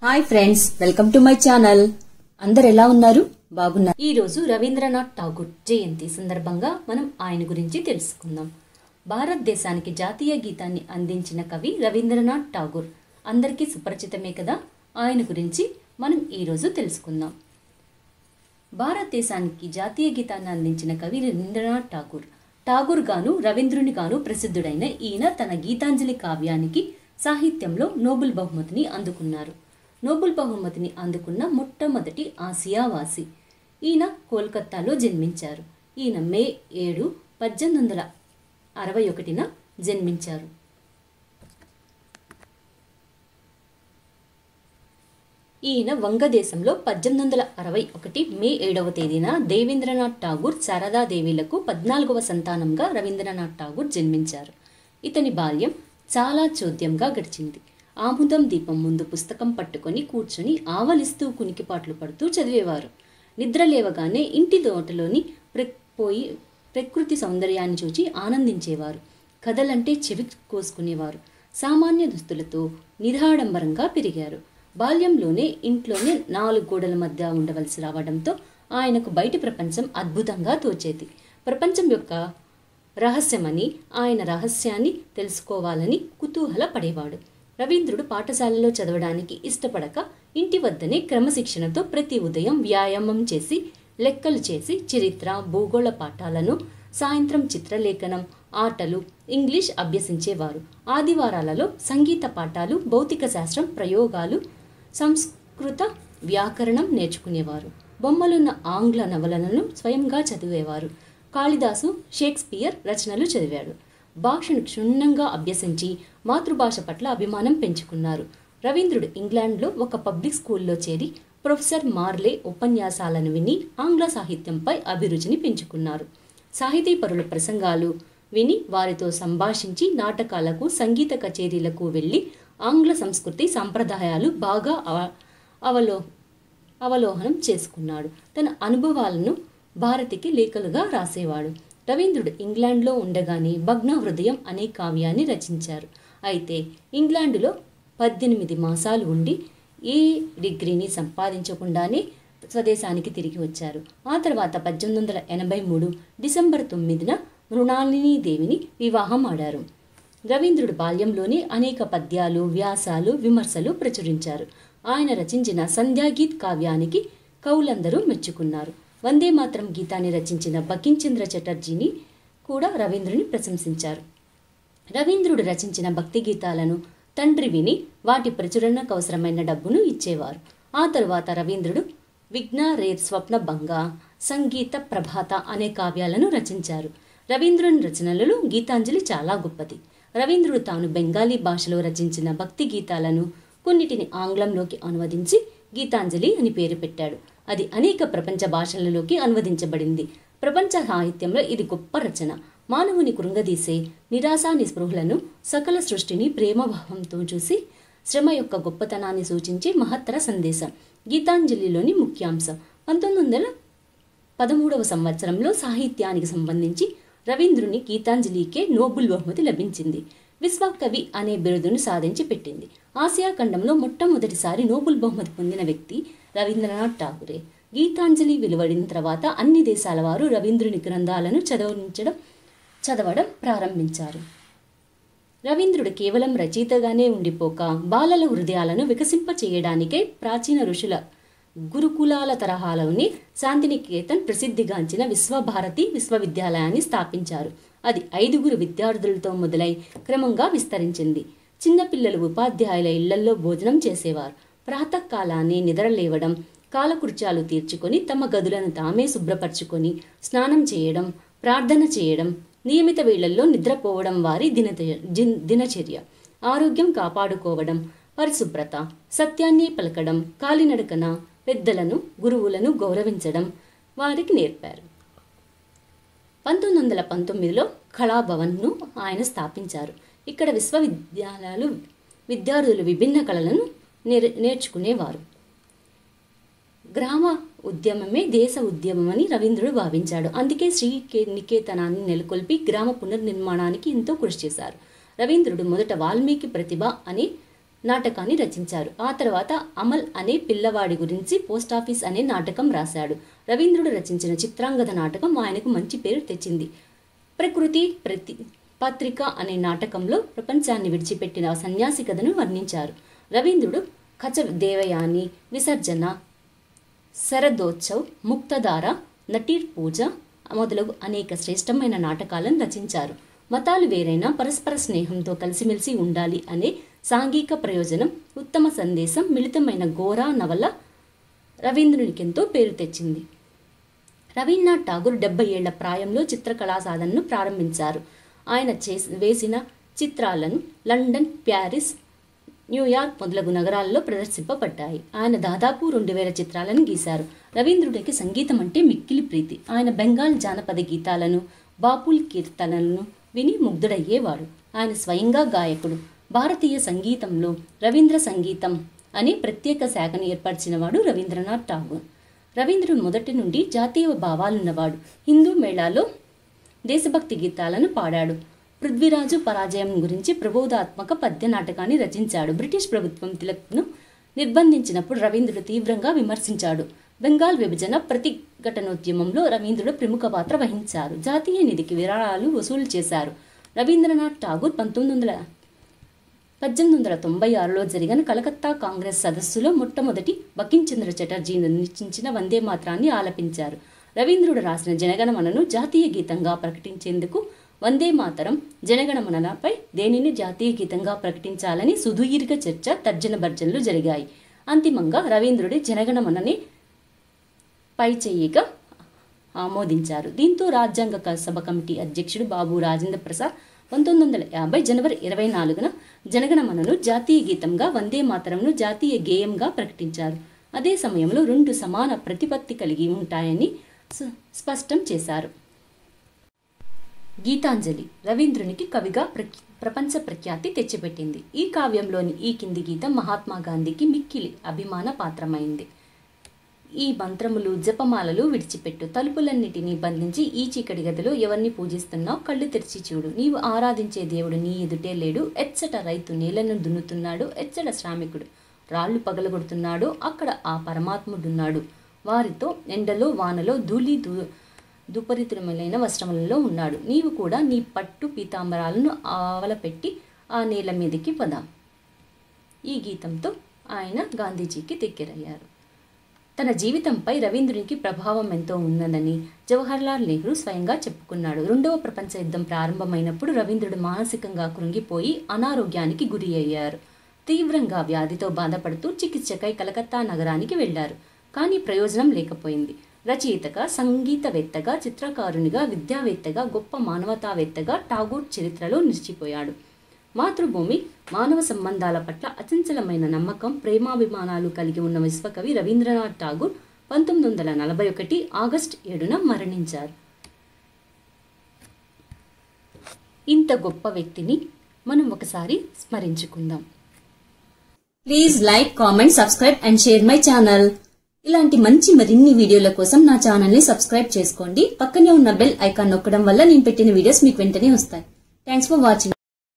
hi friends welcome to my channel అందరు ఎలా ఉన్నారు బాగున్నారు ఈ రోజు రవీంద్రనాథ్ ఠాగూర్ జయంతి సందర్భంగా మనం ఆయన గురించి తెలుసుకుందాం భారతదేశానికి జాతీయ గీతాన్ని అందించిన కవి రవీంద్రనాథ్ ఠాగూర్ అందరికీ సుపరిచితమే కదా ఆయన గురించి మనం ఈ రోజు తెలుసుకుందాం భారతదేశానికి జాతీయ గీతాన్ని అందించిన కవి రవీంద్రనాథ్ ఠాగూర్ ఠాగూర్ గాను రవీంద్రుని గాను ప్రసిద్ధుడైన ఈయన తన గీతాంజలి కావ్యానికి సాహిత్యంలో నోబెల్ బహుమతిని అందుకున్నారు నోబెల్ బహుమతిని అందుకున్న మొట్టమొదటి ఆసియావాసి ఈయన కోల్కత్తాలో జన్మించారు ఈయన మే ఏడు పద్దెనిమిది వందల అరవై ఒకటిన జన్మించారు ఈయన వంగదేశంలో పద్దెనిమిది వందల అరవై ఒకటి మే ఏడవ తేదీన దేవేంద్రనాథ్ ఠాగూర్ శారదాదేవిలకు పద్నాలుగవ సంతానంగా రవీంద్రనాథ్ ఠాగూర్ జన్మించారు ఇతని బాల్యం చాలా చోద్యంగా గడిచింది ఆముదం దీపం ముందు పుస్తకం పట్టుకొని కూర్చుని ఆవలిస్తూ కునికిపాట్లు పడుతూ చదివేవారు నిద్ర లేవగానే ఇంటి తోటలోని ప్ర- పోయి ప్రకృతి సౌందర్యాన్ని చూచి ఆనందించేవారు కథలంటే చెవి కోసుకునేవారు సామాన్య దుస్తులతో నిరాడంబరంగా పెరిగారు బాల్యంలోనే ఇంట్లోనే నాలుగు గోడల మధ్య ఉండవలసి రావడంతో ఆయనకు బయటి ప్రపంచం అద్భుతంగా తోచేది ప్రపంచం యొక్క రహస్యమని ఆయన రహస్యాన్ని తెలుసుకోవాలని కుతూహల పడేవాడు రవీంద్రుడు పాఠశాలలో చదవడానికి ఇష్టపడక ఇంటి వద్దనే క్రమశిక్షణతో ప్రతి ఉదయం వ్యాయామం చేసి లెక్కలు చేసి చరిత్ర భూగోళ పాఠాలను సాయంత్రం చిత్రలేఖనం ఆటలు ఇంగ్లీష్ అభ్యసించేవారు ఆదివారాలలో సంగీత పాఠాలు భౌతిక శాస్త్రం ప్రయోగాలు సంస్కృత వ్యాకరణం నేర్చుకునేవారు బొమ్మలున్న ఆంగ్ల నవలలను స్వయంగా చదివేవారు కాళిదాసు షేక్స్పియర్ రచనలు చదివాడు భాషను క్షుణ్ణంగా అభ్యసించి మాతృభాష పట్ల అభిమానం పెంచుకున్నారు రవీంద్రుడు ఇంగ్లాండ్లో ఒక పబ్లిక్ స్కూల్లో చేరి ప్రొఫెసర్ మార్లే ఉపన్యాసాలను విని ఆంగ్ల సాహిత్యంపై అభిరుచిని పెంచుకున్నారు సాహితీపరుల ప్రసంగాలు విని వారితో సంభాషించి నాటకాలకు సంగీత కచేరీలకు వెళ్ళి ఆంగ్ల సంస్కృతి సంప్రదాయాలు బాగా అవ- అవలో అవలోహనం చేసుకున్నాడు తన అనుభవాలను భారతికి లేఖలుగా రాసేవాడు రవీంద్రుడు ఇంగ్లాండ్లో ఉండగానే భగ్న హృదయం అనే కావ్యాన్ని రచించారు అయితే ఇంగ్లాండులో పద్దెనిమిది మాసాలు ఉండి ఏ డిగ్రీని సంపాదించకుండానే స్వదేశానికి తిరిగి వచ్చారు ఆ తర్వాత పద్దెనిమిది వందల ఎనభై మూడు డిసెంబర్ తొమ్మిదిన మృణాలిని దేవిని వివాహం ఆడారు రవీంద్రుడు బాల్యంలోనే అనేక పద్యాలు వ్యాసాలు విమర్శలు ప్రచురించారు ఆయన రచించిన సంధ్యాగీత్ కావ్యానికి కవులందరూ మెచ్చుకున్నారు వందే మాత్రం గీతాన్ని రచించిన బకించంద్ర చటర్జీని కూడా రవీంద్రుని ప్రశంసించారు రవీంద్రుడు రచించిన భక్తి గీతాలను తండ్రి విని వాటి ప్రచురణకు అవసరమైన డబ్బును ఇచ్చేవారు ఆ తరువాత రవీంద్రుడు విఘ్న రేర్ స్వప్న భంగ సంగీత ప్రభాత అనే కావ్యాలను రచించారు రవీంద్రుని రచనలలో గీతాంజలి చాలా గొప్పది రవీంద్రుడు తాను బెంగాలీ భాషలో రచించిన భక్తి గీతాలను కొన్నిటిని ఆంగ్లంలోకి అనువదించి గీతాంజలి అని పేరు పెట్టాడు అది అనేక ప్రపంచ భాషలలోకి అనువదించబడింది ప్రపంచ సాహిత్యంలో ఇది గొప్ప రచన మానవుని కృంగదీసే నిరాశా నిస్పృహలను సకల సృష్టిని ప్రేమభావంతో చూసి శ్రమ యొక్క గొప్పతనాన్ని సూచించే మహత్తర సందేశం గీతాంజలిలోని ముఖ్యాంశం పంతొమ్మిది వందల పదమూడవ సంవత్సరంలో సాహిత్యానికి సంబంధించి రవీంద్రుని గీతాంజలికే నోబుల్ బహుమతి లభించింది విశ్వకవి అనే బిరుదును సాధించి పెట్టింది ఆసియా ఖండంలో మొట్టమొదటిసారి నోబుల్ బహుమతి పొందిన వ్యక్తి రవీంద్రనాథ్ ఠాగూరే గీతాంజలి వెలువడిన తర్వాత అన్ని దేశాల వారు రవీంద్రుని గ్రంథాలను చదవించడం చదవడం ప్రారంభించారు రవీంద్రుడు కేవలం రచయితగానే ఉండిపోక బాలల హృదయాలను వికసింపచేయడానికే ప్రాచీన ఋషుల గురుకులాల తరహాలోని శాంతినికేతన్ ప్రసిద్ధిగాంచిన విశ్వభారతి విశ్వవిద్యాలయాన్ని స్థాపించారు అది ఐదుగురు విద్యార్థులతో మొదలై క్రమంగా విస్తరించింది చిన్నపిల్లలు ఉపాధ్యాయుల ఇళ్లల్లో భోజనం చేసేవారు ప్రాతకాలాన్ని నిద్రలేవడం కాలకృత్యాలు తీర్చుకొని తమ గదులను తామే శుభ్రపరచుకొని స్నానం చేయడం ప్రార్థన చేయడం నియమిత వేళల్లో నిద్రపోవడం వారి దిన దినచర్య ఆరోగ్యం కాపాడుకోవడం పరిశుభ్రత సత్యాన్ని పలకడం కాలినడకన పెద్దలను గురువులను గౌరవించడం వారికి నేర్పారు పంతొమ్మిది వందల పంతొమ్మిదిలో కళాభవన్ను ఆయన స్థాపించారు ఇక్కడ విశ్వవిద్యాలయాలు విద్యార్థులు విభిన్న కళలను నేర్ నేర్చుకునేవారు గ్రామ ఉద్యమమే దేశ ఉద్యమమని రవీంద్రుడు భావించాడు అందుకే శ్రీ కే నికేతనాన్ని నెలకొల్పి గ్రామ పునర్నిర్మాణానికి ఎంతో కృషి చేశారు రవీంద్రుడు మొదట వాల్మీకి ప్రతిభ అనే నాటకాన్ని రచించారు ఆ తర్వాత అమల్ అనే పిల్లవాడి గురించి పోస్టాఫీస్ అనే నాటకం రాశాడు రవీంద్రుడు రచించిన చిత్రాంగద నాటకం ఆయనకు మంచి పేరు తెచ్చింది ప్రకృతి ప్రతి పత్రిక అనే నాటకంలో ప్రపంచాన్ని విడిచిపెట్టిన సన్యాసి కథను వర్ణించారు రవీంద్రుడు కచ దేవయాని విసర్జన శరదోత్సవ్ ముక్తధార నటీర్ పూజ మొదలగు అనేక శ్రేష్టమైన నాటకాలను రచించారు మతాలు వేరైనా పరస్పర స్నేహంతో కలిసిమెలిసి ఉండాలి అనే సాంఘిక ప్రయోజనం ఉత్తమ సందేశం మిళితమైన ఘోరా నవల రవీంద్రునికెంతో పేరు తెచ్చింది రవీంద్రనాథ్ ఠాగూర్ డెబ్బై ఏళ్ల ప్రాయంలో చిత్రకళా సాధనను ప్రారంభించారు ఆయన చేసి వేసిన చిత్రాలను లండన్ ప్యారిస్ న్యూయార్క్ మొదలగు నగరాల్లో ప్రదర్శింపబడ్డాయి ఆయన దాదాపు రెండు వేల చిత్రాలను గీశారు రవీంద్రుడికి సంగీతం అంటే మిక్కిలి ప్రీతి ఆయన బెంగాల్ జానపద గీతాలను బాపుల్ కీర్తనలను విని ముగ్ధుడయ్యేవాడు ఆయన స్వయంగా గాయకుడు భారతీయ సంగీతంలో రవీంద్ర సంగీతం అనే ప్రత్యేక శాఖను ఏర్పరిచినవాడు రవీంద్రనాథ్ ఠాగూర్ రవీంద్రుడు మొదటి నుండి జాతీయ భావాలున్నవాడు హిందూ మేళాలో దేశభక్తి గీతాలను పాడాడు పృథ్వీరాజు పరాజయం గురించి ప్రబోధాత్మక పద్య నాటకాన్ని రచించాడు బ్రిటిష్ ప్రభుత్వం తిలక్ను నిర్బంధించినప్పుడు రవీంద్రుడు తీవ్రంగా విమర్శించాడు బెంగాల్ విభజన ప్రతిఘటనోద్యమంలో రవీంద్రుడు ప్రముఖ పాత్ర వహించారు జాతీయ నిధికి విరాళాలు వసూలు చేశారు రవీంద్రనాథ్ ఠాగూర్ పంతొమ్మిది వందల పద్దెనిమిది వందల తొంభై ఆరులో జరిగిన కలకత్తా కాంగ్రెస్ సదస్సులో మొట్టమొదటి బకించంద్ర చటర్జీ నిర్మించిన వందే మాత్రాన్ని ఆలపించారు రవీంద్రుడు రాసిన జనగణమనను జాతీయ గీతంగా ప్రకటించేందుకు వందే మాతరం జనగణమనపై దేనిని జాతీయ గీతంగా ప్రకటించాలని సుదీర్ఘ చర్చ తర్జన భర్జనలు జరిగాయి అంతిమంగా రవీంద్రుడి జనగణమనని పై చెయ్యిగా ఆమోదించారు దీంతో రాజ్యాంగ క- సభ కమిటీ అధ్యక్షుడు బాబు రాజేంద్ర ప్రసాద్ పంతొమ్మిది వందల యాభై జనవరి ఇరవై నాలుగున జనగణమనను జాతీయ గీతంగా వందే మాతరంను జాతీయ గేయంగా ప్రకటించారు అదే సమయంలో రెండు సమాన ప్రతిపత్తి కలిగి ఉంటాయని స- స్పష్టం చేశారు గీతాంజలి రవీంద్రునికి కవిగా ప్రఖ్య- ప్రపంచ ప్రఖ్యాతి తెచ్చిపెట్టింది ఈ కావ్యంలోని ఈ కింది గీతం మహాత్మా గాంధీకి మిక్కిలి అభిమాన పాత్రమైంది ఈ మంత్రములు జపమాలలు విడిచిపెట్టు తలుపులన్నిటినీ బంధించి ఈ చీకటి గదిలో ఎవరిని పూజిస్తున్నావు కళ్ళు తెరిచి చూడు నీవు ఆరాధించే దేవుడు నీ ఎదుటే లేడు ఎచ్చట రైతు నేలను దున్నుతున్నాడు ఎచ్చట శ్రామికుడు రాళ్ళు పగలగొడుతున్నాడు అక్కడ ఆ పరమాత్ముడున్నాడు వారితో ఎండలో వానలో ధూళి దూ దుపరితమైన వస్త్రములలో ఉన్నాడు నీవు కూడా నీ పట్టు పీతాంబరాలను ఆవలపెట్టి ఆ నేల మీదకి పద ఈ గీతంతో ఆయన గాంధీజీకి దగ్గరయ్యారు తన జీవితంపై రవీంద్రునికి ప్రభావం ఎంతో ఉన్నదని జవహర్లాల్ నెహ్రూ స్వయంగా చెప్పుకున్నాడు రెండవ ప్రపంచ యుద్ధం ప్రారంభమైనప్పుడు రవీంద్రుడు మానసికంగా కృంగిపోయి అనారోగ్యానికి గురి అయ్యారు తీవ్రంగా వ్యాధితో బాధపడుతూ చికిత్సకై కలకత్తా నగరానికి వెళ్లారు కానీ ప్రయోజనం లేకపోయింది రచయితగా సంగీతవేత్తగా చిత్రకారునిగా విద్యావేత్తగా గొప్ప మానవతావేత్తగా ఠాగూర్ చరిత్రలో నిలిచిపోయాడు మాతృభూమి మానవ సంబంధాల పట్ల అచంచలమైన నమ్మకం ప్రేమాభిమానాలు కలిగి ఉన్న విశ్వకవి రవీంద్రనాథ్ ఠాగూర్ పంతొమ్మిది వందల నలభై ఒకటి ఆగస్టు ఏడున మరణించారు ఇంత గొప్ప వ్యక్తిని మనం ఒకసారి స్మరించుకుందాం please like comment subscribe and share my channel ఇలాంటి మంచి మరిన్ని వీడియోల కోసం నా ఛానల్ ని సబ్స్క్రైబ్ చేసుకోండి పక్కనే ఉన్న బెల్ ఐకాన్ నొక్కడం వల్ల నేను పెట్టిన వీడియోస్ మీకు వెంటనే వస్తాయి థ్యాంక్స్ ఫర్ వాచింగ్